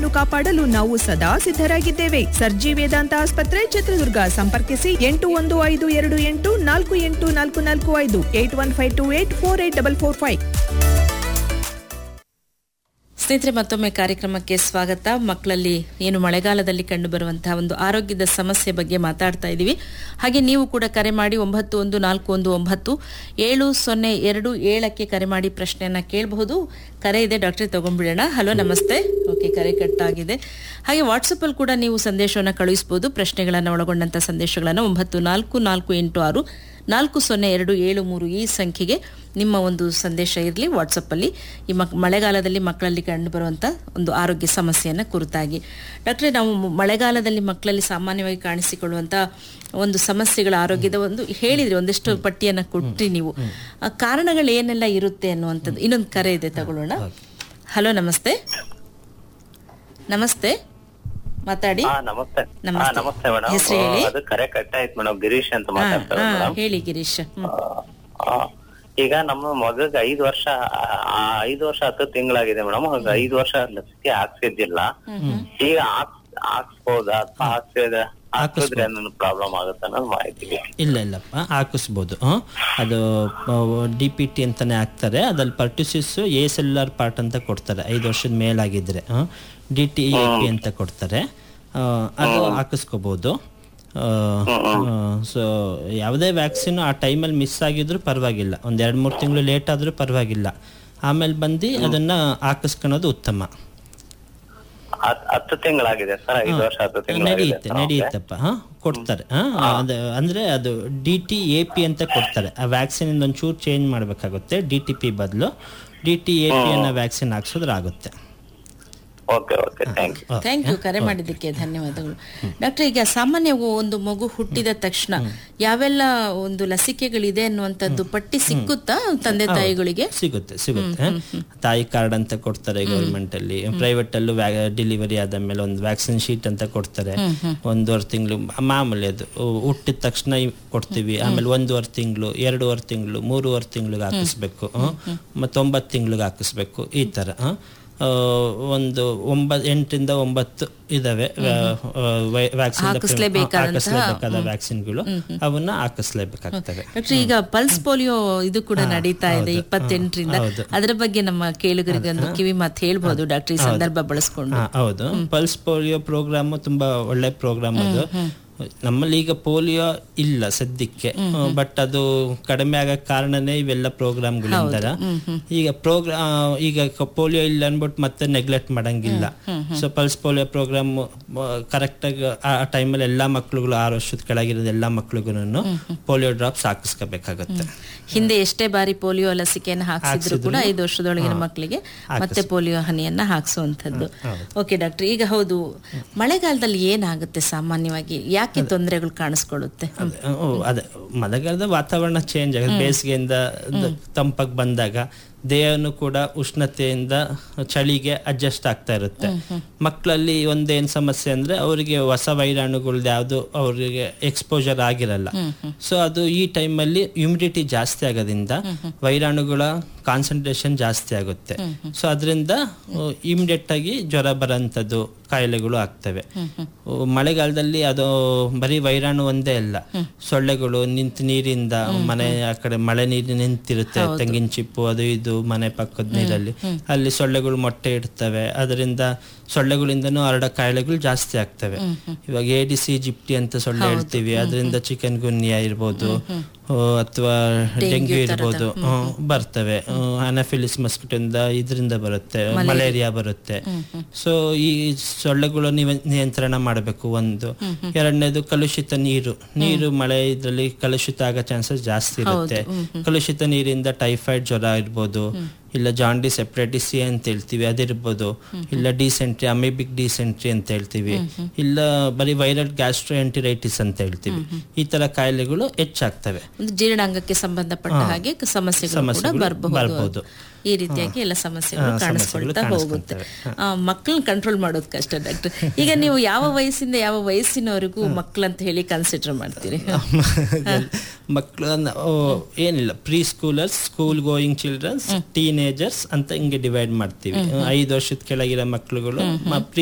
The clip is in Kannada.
ಆರೋಗ್ಯವನ್ನು ಕಾಪಾಡಲು ನಾವು ಸದಾ ಸಿದ್ಧರಾಗಿದ್ದೇವೆ ಸರ್ಜಿ ವೇದಾಂತ ಆಸ್ಪತ್ರೆ ಚಿತ್ರದುರ್ಗ ಸಂಪರ್ಕಿಸಿ ಎಂಟು ಒಂದು ಐದು ಎರಡು ಎಂಟು ನಾಲ್ಕು ಎಂಟು ನಾಲ್ಕು ನಾಲ್ಕು ಐದು eight one five two eight four eight double four five ಸ್ನೇಹಿತರೆ ಮತ್ತೊಮ್ಮೆ ಕಾರ್ಯಕ್ರಮಕ್ಕೆ ಸ್ವಾಗತ ಮಕ್ಕಳಲ್ಲಿ ಏನು ಮಳೆಗಾಲದಲ್ಲಿ ಕಂಡುಬರುವಂತಹ ಒಂದು ಆರೋಗ್ಯದ ಸಮಸ್ಯೆ ಬಗ್ಗೆ ಮಾತಾಡ್ತಾ ಇದ್ದೀವಿ ಹಾಗೆ ನೀವು ಕೂಡ ಕರೆ ಮಾಡಿ ಒಂಬತ್ತು ಒಂದು ನಾಲ್ಕು ಒಂದು ಒಂಬತ್ತು ಏಳು ಸೊನ್ನೆ ಎರಡು ಏಳಕ್ಕೆ ಕರೆ ಮಾಡಿ ಪ್ರಶ್ನೆಯನ್ನ ಕೇಳಬಹುದು ಕರೆ ಇದೆ ಡಾಕ್ಟ್ರೆ ತಗೊಂಡ್ಬಿಡೋಣ ಹಲೋ ನಮಸ್ತೆ ಓಕೆ ಕರೆ ಕಟ್ಟಾಗಿದೆ ಹಾಗೆ ವಾಟ್ಸಪ್ಪಲ್ಲಿ ಕೂಡ ನೀವು ಸಂದೇಶವನ್ನು ಕಳುಹಿಸಬಹುದು ಪ್ರಶ್ನೆಗಳನ್ನು ಒಳಗೊಂಡಂಥ ಸಂದೇಶಗಳನ್ನು ಒಂಬತ್ತು ನಾಲ್ಕು ನಾಲ್ಕು ಎಂಟು ಆರು ನಾಲ್ಕು ಸೊನ್ನೆ ಎರಡು ಏಳು ಮೂರು ಈ ಸಂಖ್ಯೆಗೆ ನಿಮ್ಮ ಒಂದು ಸಂದೇಶ ಇರಲಿ ವಾಟ್ಸಪ್ಪಲ್ಲಿ ಈ ಮಕ್ ಮಳೆಗಾಲದಲ್ಲಿ ಮಕ್ಕಳಲ್ಲಿ ಕಂಡುಬರುವಂಥ ಒಂದು ಆರೋಗ್ಯ ಸಮಸ್ಯೆಯನ್ನು ಕುರಿತಾಗಿ ಡಾಕ್ಟ್ರೆ ನಾವು ಮ- ಮಳೆಗಾಲದಲ್ಲಿ ಮಕ್ಕಳಲ್ಲಿ ಸಾಮಾನ್ಯವಾಗಿ ಕಾಣಿಸಿಕೊಳ್ಳುವಂಥ ಒಂದು ಸಮಸ್ಯೆಗಳ ಆರೋಗ್ಯದ ಒಂದು ಹೇಳಿದ್ರಿ ಒಂದಿಷ್ಟು ಪಟ್ಟಿಯನ್ನು ಕೊಟ್ರಿ ನೀವು ಆ ಕಾರಣಗಳು ಏನೆಲ್ಲ ಇರುತ್ತೆ ಅನ್ನುವಂಥದ್ದು ಇನ್ನೊಂದು ಕರೆ ಇದೆ ತಗೊಳ್ಳೋಣ ಹಲೋ ನಮಸ್ತೆ ನಮಸ್ತೆ ಮಾತಾಡಿ ಹಾ ನಮಸ್ತೆ ಹಾ ನಮಸ್ತೆ. ನಮಸ್ತೆ ಮೇಡಮ್ ಹೆಸ್ರು ಹೇಳಿ? ಅದು ಕರೆ ಕಟ್ ಆಯ್ತು ಮೇಡಮ್ ಗಿರೀಶ್ ಅಂತ ಹಾ ಮಾತಾಡ್ತಾರೆ ಹಾ ಮೇಡಮ್ ಹೇಳಿ ಗಿರೀಶ್ ಹ್ಮ್. ಈಗ ನಮ್ಮ ಮಗಗ್ ಐದು ವರ್ಷ ಆ, ಐದು ವರ್ಷ ಹತ್ತು ತಿಂಗಳಾಗಿದೆ ಮೇಡಮ್ ಐದು ವರ್ಷ ಲಸಿಕೆ ಹಾಕ್ಸಿದ್ದಿಲ್ಲ ಈಗ ಹಾಕ್ಸ್ ಹಾಕ್ಸ್ಬೋದಾ ಅಥವಾ ಹಾಕ್ಸಿದ ಹಾಕಿದ್ರೆ ಏನಾದ್ರು ಪ್ರಾಬ್ಲಮ್ ಆಗುತ್ತೆ ಅನ್ನೋದು ಮಾಹಿತಿ ಬೇಕು. ಇಲ್ಲ ಇಲ್ಲಪ್ಪ ಹಾಕಿಸ್ಬೋದು ಹ್ಮ್. ಅದು ಡಿ ಪಿ ಟಿ ಅಂತಾನೆ ಹಾಕ್ತಾರೆ ಅದ್ರಲ್ಲಿ ಪರ್ಟಿಸಿಸ್ ಎ ಸೆಲ್ಯುಲರ್ ಪಾರ್ಟ್ ಅಂತ ಕೊಡ್ತಾರೆ ಐದು ವರ್ಷದ ಮೇಲಾಗಿದ್ರೆ ಡಿ ಟಿ ಎ ಪಿ ಅಂತ ಕೊಡ್ತಾರೆ ಆ, ಅದು ಹಾಕಿಸ್ಕೋಬೋದು ಸೊ ಯಾವುದೇ ವ್ಯಾಕ್ಸಿನ್ ಆ ಟೈಮಲ್ಲಿ ಮಿಸ್ ಆಗಿದ್ರು ಪರವಾಗಿಲ್ಲ ಒಂದು ಎರಡು ಮೂರು ತಿಂಗಳು ಲೇಟ್ ಆದರೂ ಪರವಾಗಿಲ್ಲ ಆಮೇಲೆ ಬಂದು ಅದನ್ನ ಹಾಕಿಸ್ಕೊಳೋದು ಉತ್ತಮ ಹತ್- ಹತ್ತು ತಿಂಗಳಾಗಿದೆ ಸರ್ ಐದು ವರ್ಷ ಹತ್ತು ತಿಂಗಳಾಗಿದೆ ನಡೆಯುತ್ತೆ ನಡೆಯುತ್ತಪ್ಪ ಹಾ ಕೊಡ್ತಾರೆ ಹಾ ಅದು ಅಂದ್ರೆ ಅದು ಡಿ ಟಿ ಎ ಪಿ ಅಂತ ಕೊಡ್ತಾರೆ ಆ ವ್ಯಾಕ್ಸಿನ್ ಇಂದ ಒಂಚೂರು ಚೇಂಜ್ ಮಾಡಬೇಕಾಗುತ್ತೆ ಡಿ ಟಿ ಪಿ ಬದಲು ಡಿ ಟಿ ಎ ಪಿ ಅನ್ನೋ ವ್ಯಾಕ್ಸಿನ್ ಹಾಕ್ಸಿದ್ರೆ ಆಗುತ್ತೆ okay okay thank you thank you ಕರೆ ಮಾಡಿದ್ದಕ್ಕೆ ಧನ್ಯವಾದಗಳು ಡಾಕ್ಟರ್ ಈಗ ಸಾಮಾನ್ಯ ಒಂದು ಮಗು ಹುಟ್ಟಿದ ತಕ್ಷಣ ಯಾವೆಲ್ಲ ಒಂದು ಲಸಿಕೆಗಳಿದೆ ಅನ್ನುವಂಥದ್ದು ಪಟ್ಟಿ ಸಿಕ್ಕುತ್ತಾ ತಂದೆ ತಾಯಿಗಳಿಗೆ ಸಿಗುತ್ತೆ ಸಿಗುತ್ತೆ ತಾಯಿ ಕಾರ್ಡ್ ಅಂತ ಕೊಡ್ತಾರೆ ಗೌರ್ಮೆಂಟ್ ಅಲ್ಲಿ ಪ್ರೈವೇಟ್ ಅಲ್ಲೂ ಡೆಲಿವರಿ ಆದ ಮೇಲೆ ಒಂದು ವ್ಯಾಕ್ಸಿನ್ ಶೀಟ್ ಅಂತ ಕೊಡ್ತಾರೆ ಒಂದೂವರೆ ತಿಂಗಳು ಮಾಮೂಲಿ ಅದು ಹು- ಹುಟ್ಟಿದ ತಕ್ಷಣ ಇವ್ ಕೊಡ್ತೀವಿ ಆಮೇಲೆ ಒಂದೂವರೆ ತಿಂಗಳು ಎರಡೂವರೆ ತಿಂಗಳು ಮೂರುವರೆ ತಿಂಗಳಿಗೆ ಹಾಕಿಸ್ಬೇಕು ಹ್ಮ್. ಮತ್ತೆ ಒಂಬತ್ತು ತಿಂಗಳಿಗೆ ಹಾಕಿಸ್ಬೇಕು ಈ ತರ ಹ್ಮ್. ಆ, ಒಂದು ಒಂಬತ್ ಎಂಟರಿಂದ ಒಂಬತ್ತು ಇದಾವೆ ವ್ಯಾಕ್ಸಿನ್ ಹಾಕಿಸ್ಲೇಬೇಕಾದ ವ್ಯಾಕ್ಸಿನ್ಗಳು ಅವನ್ನ ಹಾಕಿಸ್ಲೇಬೇಕಾಗ್ತವೆ ಡಾಕ್ಟರ್ ಈಗ ಪಲ್ಸ್ ಪೋಲಿಯೋ ಇದು ಕೂಡ ನಡೀತಾ ಇದೆ ಇಪ್ಪತ್ತೆಂಟರಿಂದ ಅದರ ಬಗ್ಗೆ ನಮ್ಮ ಕೇಳುಗರಿಗೆ ಒಂದು ಕಿವಿ ಮಾತು ಹೇಳ್ಬೋದು ಡಾಕ್ಟರ್ ಈ ಸಂದರ್ಭ ಬಳಸ್ಕೊಂಡು ಹಾ, ಹೌದು ಪಲ್ಸ್ ಪೋಲಿಯೋ ಪ್ರೋಗ್ರಾಮ್ ತುಂಬಾ ಒಳ್ಳೆ ಪ್ರೋಗ್ರಾಮ್ ಅದು ನಮ್ಮಲ್ಲಿ ಈಗ ಪೋಲಿಯೋ ಇಲ್ಲ ಸದ್ಯಕ್ಕೆ ಬಟ್ ಅದು ಕಡಿಮೆ ಆಗಕ್ ಕಾರಣನೇ ಇವೆಲ್ಲ ಪ್ರೋಗ್ರಾಮ್ಗಳಿಂದ ಈಗ ಪ್ರೋಗ್ರಾಮ್ ಈಗ ಪೋಲಿಯೋ ಇಲ್ಲ ಅನ್ಬಿಟ್ಟು ಮತ್ತೆ ನೆಗ್ಲೆಕ್ಟ್ ಮಾಡಂಗಿಲ್ಲ so pulse polio program correct ಆಗಿ ಆ ಟೈಮಲ್ಲಿ ಎಲ್ಲಾ ಮಕ್ಳುಗಳು ಆರು ವರ್ಷದ ಕೆಳಗಿರೋದು ಎಲ್ಲಾ ಮಕ್ಳಿಗೂ ಪೋಲಿಯೋ ಡ್ರಾಪ್ಸ್ ಹಾಕಿಸ್ಕೋಬೇಕಾಗತ್ತೆ ಹಿಂದೆ ಎಷ್ಟೇ ಬಾರಿ ಪೋಲಿಯೋ ಲಸಿಕೆಯನ್ನು ಹಾಕ್ಸಿದ್ರು ಕೂಡ ಐದು ವರ್ಷದೊಳಗಿನ ಮಕ್ಕಳಿಗೆ ಮತ್ತೆ ಪೋಲಿಯೋ ಹನಿಯನ್ನ ಹಾಕ್ಸುವಂಥದ್ದು ಓಕೆ ಡಾಕ್ಟರ್ ಈಗ ಹೌದು ಮಳೆಗಾಲದಲ್ಲಿ ಏನಾಗುತ್ತೆ ಸಾಮಾನ್ಯವಾಗಿ ಯಾಕೆ ತೊಂದರೆಗಳು ಕಾಣಿಸ್ಕೊಳ್ಳುತ್ತೆ ಅದೇ, ಓ, ಅದೇ ಮಳೆಗಾಲದ ವಾತಾವರಣ ಚೇಂಜ್ ಆಗುತ್ತೆ ಬೇಸಿಗೆಯಿಂದ ದ- ತಂಪಾಗಿ ಬಂದಾಗ ದೇಹನು ಕೂಡ ಉಷ್ಣತೆಯಿಂದ ಚಳಿಗೆ ಅಡ್ಜಸ್ಟ್ ಆಗ್ತಾ ಇರುತ್ತೆ ಮಕ್ಕಳಲ್ಲಿ ಒಂದೇನ್ ಸಮಸ್ಯೆ ಅಂದ್ರೆ ಅವರಿಗೆ ಹೊಸ ವೈರಾಣುಗಳ್ದು ಯಾವುದು ಅವರಿಗೆ ಎಕ್ಸ್ಪೋಜರ್ ಆಗಿರಲ್ಲ ಸೊ ಅದು ಈ ಟೈಮಲ್ಲಿ ಹ್ಯುಮಿಡಿಟಿ ಜಾಸ್ತಿ ಆಗೋದ್ರಿಂದ ವೈರಾಣುಗಳ ಕಾನ್ಸಂಟ್ರೇಷನ್ ಜಾಸ್ತಿ ಆಗುತ್ತೆ ಸೊ ಅದರಿಂದ ಇಮಿಡಿಯೇಟ್ ಆಗಿ ಜ್ವರ ಬರೋಂಥದ್ದು ಕಾಯಿಲೆಗಳು ಆಗ್ತವೆ ಓ, ಮಳೆಗಾಲದಲ್ಲಿ ಅದು ಬರೀ ವೈರಾಣು ಒಂದೇ ಅಲ್ಲ ಸೊಳ್ಳೆಗಳು ನಿಂತ ನೀರಿಂದ ಮನೆ ಆ ಕಡೆ ಮಳೆ ನೀರು ನಿಂತಿರುತ್ತೆ ತೆಂಗಿನ ಚಿಪ್ಪು ಅದು ಇದು ಮನೆ ಪಕ್ಕದ ನೀರಲ್ಲಿ ಅಲ್ಲಿ ಸೊಳ್ಳೆಗಳು ಮೊಟ್ಟೆ ಇಡ್ತವೆ ಅದರಿಂದ ಸೊಳ್ಳೆಗಳಿಂದನೂ ಹರಡೋ ಕಾಯಿಲೆಗಳು ಜಾಸ್ತಿ ಆಗ್ತವೆ ಇವಾಗ ಎಡಿಸಿ ಜಿಪ್ಟಿ ಅಂತ ಸೊಳ್ಳೆ ಹೇಳ್ತೀವಿ ಅದರಿಂದ ಚಿಕನ್ ಗುನ್ಯಾ ಇರ್ಬೋದು ಅಥವಾ ಡೆಂಗ್ಯೂ ಇರ್ಬೋದು ಹ್ಮ್, ಬರ್ತವೆ ಅನಫಿಲಿಸ್ ಮಸ್ಕಿಟೋಯಿಂದ ಇದರಿಂದ ಬರುತ್ತೆ ಮಲೇರಿಯಾ ಬರುತ್ತೆ ಸೊ ಈ ಸೊಳ್ಳೆಗಳು ನಿವ- ನಿಯಂತ್ರಣ ಮಾಡಬೇಕು ಒಂದು ಎರಡನೇದು ಕಲುಷಿತ ನೀರು ನೀರು ಮಳೆ ಇದ್ರಲ್ಲಿ ಕಲುಷಿತ ಆಗೋ ಚಾನ್ಸಸ್ ಜಾಸ್ತಿ ಇರುತ್ತೆ ಕಲುಷಿತ ನೀರಿಂದ ಟೈಫಾಯ್ಡ್ ಜ್ವರ ಇರ್ಬೋದು ಇಲ್ಲ ಜಾಂಡಿಸ್ ಹೆಪ್ರೈಟಿಸ್ ಸಿ ಅಂತ ಹೇಳ್ತೀವಿ ಅದಿರ್ಬೋದು ಇಲ್ಲ ಡಿಸೆಂಟ್ರಿ ಅಮೇಬಿಕ್ ಡಿಸೆಂಟ್ರಿ ಅಂತ ಹೇಳ್ತೀವಿ ಇಲ್ಲ ಬರೀ ವೈರಲ್ ಗ್ಯಾಸ್ಟ್ರೋ ಎಂಟಿರೈಟಿಸ್ ಅಂತ ಹೇಳ್ತೀವಿ ಈ ತರ ಕಾಯಿಲೆಗಳು ಹೆಚ್ಚಾಗ್ತವೆ ಒಂದು ಜೀರ್ಣಾಂಗಕ್ಕೆ ಸಂಬಂಧಪಟ್ಟ ಹಾಗೆ ಕ- ಸಮಸ್ಯೆಗಳು ಕೂಡ ಸಮಸ್ಯೆಗಳು ಬರಬಹುದು ಬರ್ಬೋದು. ಈ ರೀತಿಯಾಗಿ ಎಲ್ಲ ಸಮಸ್ಯೆಗಳು ಹಾ, ಕಾಣಿಸ್ಕೊಳ್ತಾ ಸಮಸ್ಯೆಗಳು ಹೋಗುತ್ತೆ ಮಕ್ಕಳನ್ನ ಕಂಟ್ರೋಲ್ ಮಾಡೋದು ಕಷ್ಟ ಡಾಕ್ಟರ್ ಈಗ ನೀವು ಯಾವ ವಯಸ್ಸಿಂದ ಯಾವ ವಯಸ್ಸಿನವರೆಗೂ ಮಕ್ಕಳಂತ ಹೇಳಿ ಕನ್ಸಿಡರ್ ಮಾಡ್ತೀರಿ ಮಕ್ಕಳು ಏನಿಲ್ಲ pre schoolers school going childrens teenagers ಅಂತ ಹಿಂಗೆ ಡಿವೈಡ್ ಮಾಡ್ತೀವಿ ಐದು ವರ್ಷದ ಕೆಳಗಿರೋ ಮಕ್ಕಳುಗಳು ಪ್ರೀ